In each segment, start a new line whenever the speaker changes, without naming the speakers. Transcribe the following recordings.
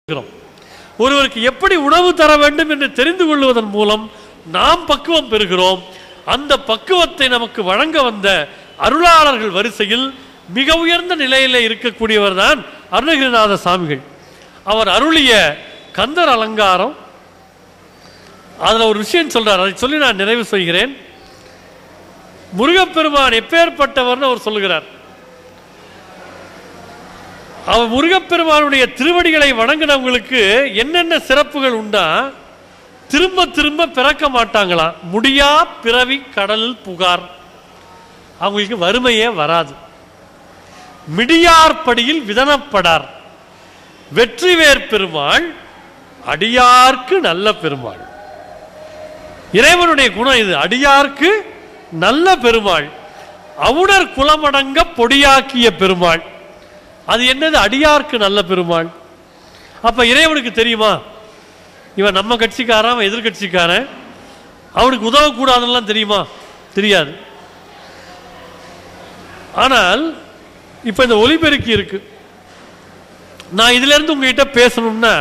இருக்கிறோம் ஒருவருக்கு எப்படி உணவு தர வேண்டும் என்று தெரிந்து கொள்வதன் மூலம் நாம் பக்குவம் பெறுகிறோம் அந்த பக்குவத்தை நமக்கு வழங்க வந்த அருளாளர்கள் வரிசையில் மிக உயர்ந்த நிலையில இருக்கக்கூடியவர் தான் அருணகிரிநாத சாமிகள் அவர் அருளிய கந்தர் அலங்காரம் அதுல ஒரு விஷயம் சொல்றார் அதை சொல்லி நான் நிறைவு செய்கிறேன் முருகப்பெருமான் எப்பேற்பட்டவர்னு அவர் சொல்லுகிறார் அவர் முருகப்பெருமானுடைய திருவடிகளை வணங்கினவங்களுக்கு என்னென்ன சிறப்புகள் உண்டா திரும்ப திரும்ப பிறக்க மாட்டாங்களாம் முடியா பிறவி கடலில் புகார் அவங்களுக்கு வறுமையே வராது மிடியார்படியில் விதனப்படார் வெற்றிவேர் பெருமாள் அடியார்க்கு நல்ல பெருமாள் இறைவனுடைய குணம் இது அடியார்க்கு நல்ல பெருமாள் அவுணர் குலமடங்க பொடியாக்கிய பெருமாள் அது என்னது அடியார்க்கு நல்ல பெருமாள் அப்ப இறைவனுக்கு தெரியுமா இவன் நம்ம கட்சிக்காரன் அவன் எதிர்கட்சிக்காரன் அவனுக்கு உதவக்கூடாதுலாம் தெரியுமா தெரியாது ஆனால் இப்ப இந்த ஒலிபெருக்கி இருக்கு நான் இதுல இருந்து உங்ககிட்ட பேசணும்னா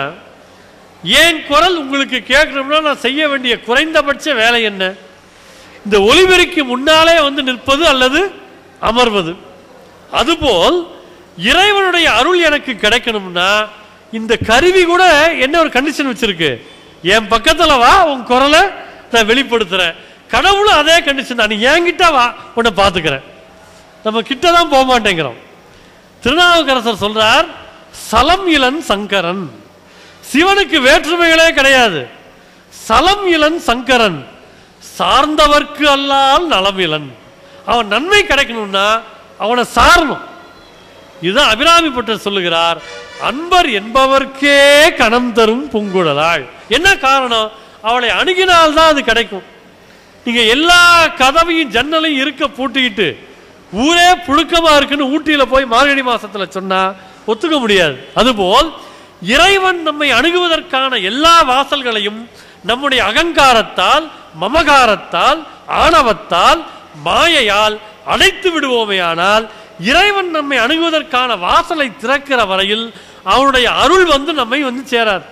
ஏன் குரல் உங்களுக்கு கேட்கணும்னா நான் செய்ய வேண்டிய குறைந்தபட்ச வேலை என்ன இந்த ஒலிபெருக்கி முன்னாலே வந்து நிற்பது அல்லது அமர்வது அதுபோல் இறைவனுடைய அருள் எனக்கு கிடைக்கணும்னா இந்த கருவி கூட என்ன ஒரு கண்டிஷன் வச்சிருக்கு என் பக்கத்துல வா உன் குரலை நான் வெளிப்படுத்துறேன் கடவுளும் அதே கண்டிஷன் தான் நீ என்கிட்ட வா உன்னை பார்த்துக்கிறேன் நம்ம கிட்ட தான் போக மாட்டேங்கிறோம் திருநாவுக்கரசர் சொல்றார் சலம் இளன் சங்கரன் சிவனுக்கு வேற்றுமைகளே கிடையாது சலம் இளன் சங்கரன் சார்ந்தவர்க்கு அல்லால் நலம் இளன் அவன் நன்மை கிடைக்கணும்னா அவனை சாரணும் இதுதான் அபிராமி பட்டர் சொல்லுகிறார் அன்பர் என்பவர்க்கே கணம் தரும் பூங்குழலாள் என்ன காரணம் அவளை அணுகினால்தான் அது கிடைக்கும் நீங்க எல்லா கதவையும் ஜன்னலையும் இருக்க பூட்டிக்கிட்டு ஊரே புழுக்கமா இருக்குன்னு ஊட்டியில போய் மார்கழி மாசத்துல சொன்னா ஒத்துக்க முடியாது அதுபோல் இறைவன் நம்மை அணுகுவதற்கான எல்லா வாசல்களையும் நம்முடைய அகங்காரத்தால் மமகாரத்தால் ஆணவத்தால் மாயையால் அடைத்து விடுவோமேயானால் இறைவன் நம்மை அணுகுவதற்கான வாசலை திறக்கிற வரையில் அவனுடைய அருள் வந்து நம்மை வந்து சேராது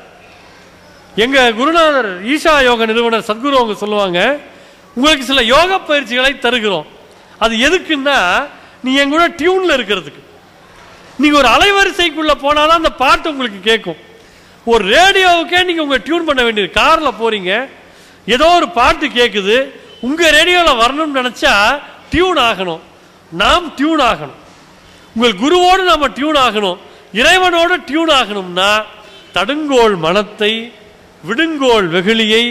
எங்க குருநாதர் ஈஷா யோக நிறுவனர் சத்குரு அவங்க சொல்லுவாங்க உங்களுக்கு சில யோக பயிற்சிகளை தருகிறோம் அது எதுக்குன்னா நீ என் கூட டியூன்ல இருக்கிறதுக்கு நீங்க ஒரு அலைவரிசைக்குள்ள போனாதான் அந்த பாட்டு உங்களுக்கு கேட்கும் ஒரு ரேடியோவுக்கே நீங்க உங்க டியூன் பண்ண வேண்டியது கார்ல போறீங்க ஏதோ ஒரு பாட்டு கேட்குது உங்க ரேடியோல வரணும்னு நினைச்சா டியூன் ஆகணும் நாம் டியூன் ஆகணும் உங்கள் குருவோடு நாம டியூன் ஆகணும் இறைவனோடு டியூன் ஆகணும்னா தடுங்கோள் மனத்தை விடுங்கோள் வெகுளியை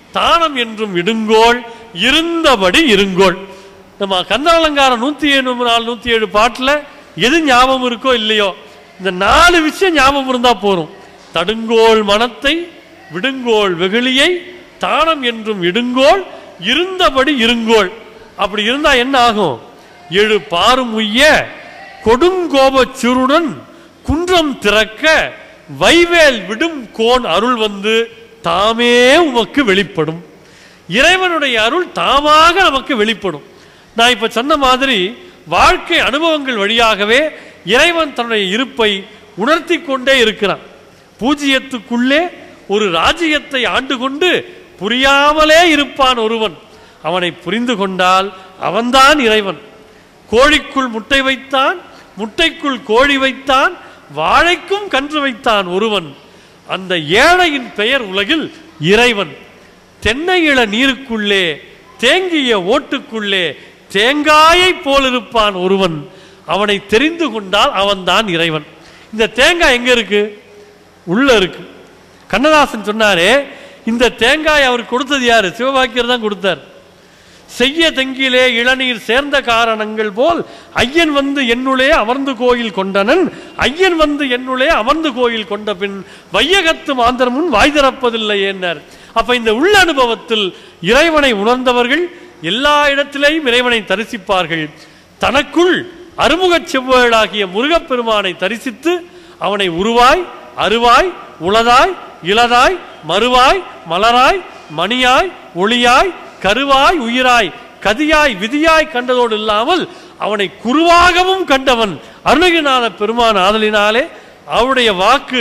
தானம் என்றும் இடுங்கோள் இருந்தபடி இருங்கோள் நம்ம கந்தாலங்காரம் நூத்தி ஏழு நாலு நூத்தி ஏழு பாட்டுல எது ஞாபகம் இருக்கோ இல்லையோ இந்த நாலு விஷயம் ஞாபகம் இருந்தா போரும் தடுங்கோள் மனத்தை விடுங்கோள் வெகுளியை தானம் என்றும் இடுங்கோள் இருந்தபடி இருங்கோள் அப்படி இருந்தா என்ன ஆகும் எழு பாரும் உய்ய கொடுங்கோபச் சிறுடன் குன்றம் திறக்க வைவேல் விடும் கோன் அருள் வந்து தாமே உமக்கு வெளிப்படும் இறைவனுடைய அருள் தாமாக நமக்கு வெளிப்படும் நான் இப்ப சொன்ன மாதிரி வாழ்க்கை அனுபவங்கள் வழியாகவே இறைவன் தன்னுடைய இருப்பை உணர்த்தி கொண்டே இருக்கிறான் பூஜ்ஜியத்துக்குள்ளே ஒரு ராஜ்யத்தை ஆண்டு கொண்டு புரியாமலே இருப்பான் ஒருவன் அவனை புரிந்து கொண்டால் அவன்தான் இறைவன் கோழிக்குள் முட்டை வைத்தான் முட்டைக்குள் கோழி வைத்தான் வாழைக்கும் கன்று வைத்தான் ஒருவன் அந்த ஏழையின் பெயர் உலகில் இறைவன் தென்னை இள நீருக்குள்ளே தேங்கிய ஓட்டுக்குள்ளே தேங்காயை போலிருப்பான் ஒருவன் அவனை தெரிந்து கொண்டால் அவன்தான் இறைவன் இந்த தேங்காய் எங்க இருக்கு உள்ள இருக்கு கண்ணதாசன் சொன்னாரே இந்த தேங்காய் அவர் கொடுத்தது யாரு சிவபாக்கியர் தான் கொடுத்தார் செய்ய தெங்கிலே இளநீர் சேர்ந்த காரணங்கள் போல் ஐயன் வந்து என்னுளே அமர்ந்து கோயில் கொண்டனன் ஐயன் வந்து என்னுளே அமர்ந்து கோயில் கொண்ட பின் வையகத்து மாந்திரமுன் வாய் திறப்பதில்லை என்றார் அப்ப இந்த உள்ள அனுபவத்தில் இறைவனை உணர்ந்தவர்கள் எல்லா இடத்திலேயும் இறைவனை தரிசிப்பார்கள் தனக்குள் அருமுகச் செவ்வேளாகிய முருகப்பெருமானை தரிசித்து அவனை உருவாய் அருவாய் உளதாய் இளதாய் மறுவாய் மலராய் மணியாய் ஒளியாய் கருவாய் உயிராய் கதியாய் விதியாய் கண்டதோடு இல்லாமல் அவனை குருவாகவும் கண்டவன் அருணகிரிநாத பெருமான் ஆதலினாலே அவருடைய வாக்கு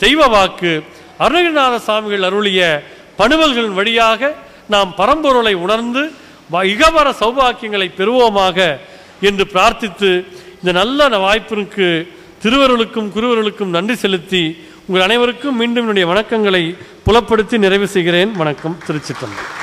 தெய்வ வாக்கு அருணகிரிநாத சுவாமிகள் அருளிய பணுவல்களின் வழியாக நாம் பரம்பொருளை உணர்ந்து வ- இகவர சௌபாக்கியங்களை பெறுவோமாக என்று பிரார்த்தித்து இந்த நல்ல வாய்ப்பிற்கு திருவருளுக்கும் குருவருளுக்கும் நன்றி செலுத்தி உங்கள் அனைவருக்கும் மீண்டும் என்னுடைய வணக்கங்களை புலப்படுத்தி நிறைவு செய்கிறேன் வணக்கம் திருச்சித்தம்பலம்